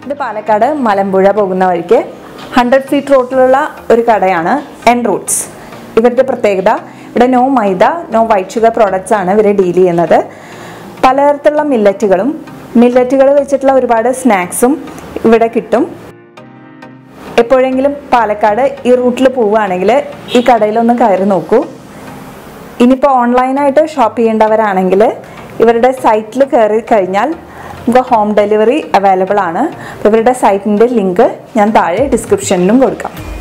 ഇത് പാലക്കാട് മലമ്പുഴ പോകുന്ന വഴിക്ക് ഹൺഡ്രഡ് ഫീറ്റ് റോട്ടിലുള്ള ഒരു കടയാണ് എൻ റൂട്ട്സ് ഇവരുടെ പ്രത്യേകത ഇവിടെ no maida no white sugar products ആണ് ഇവർ ഡീൽ ചെയ്യുന്നത് പലതരത്തിലുള്ള മില്ലറ്റുകളും മില്ലറ്റുകൾ വെച്ചിട്ടുള്ള ഒരുപാട് സ്നാക്സും ഇവിടെ കിട്ടും എപ്പോഴെങ്കിലും പാലക്കാട് ഈ റൂട്ടിൽ പോവുകയാണെങ്കിൽ ഈ കടയിലൊന്ന് കയറി നോക്കൂ ഇനിയിപ്പോൾ ഓൺലൈനായിട്ട് ഷോപ്പ് ചെയ്യേണ്ടവരാണെങ്കിൽ ഇവരുടെ സൈറ്റിൽ കയറി കഴിഞ്ഞാൽ നമുക്ക് ഹോം ഡെലിവറി അവൈലബിൾ ആണ് അപ്പോൾ ഇവരുടെ സൈറ്റിൻ്റെ ലിങ്ക് ഞാൻ താഴെ ഡിസ്ക്രിപ്ഷനിലും കൊടുക്കാം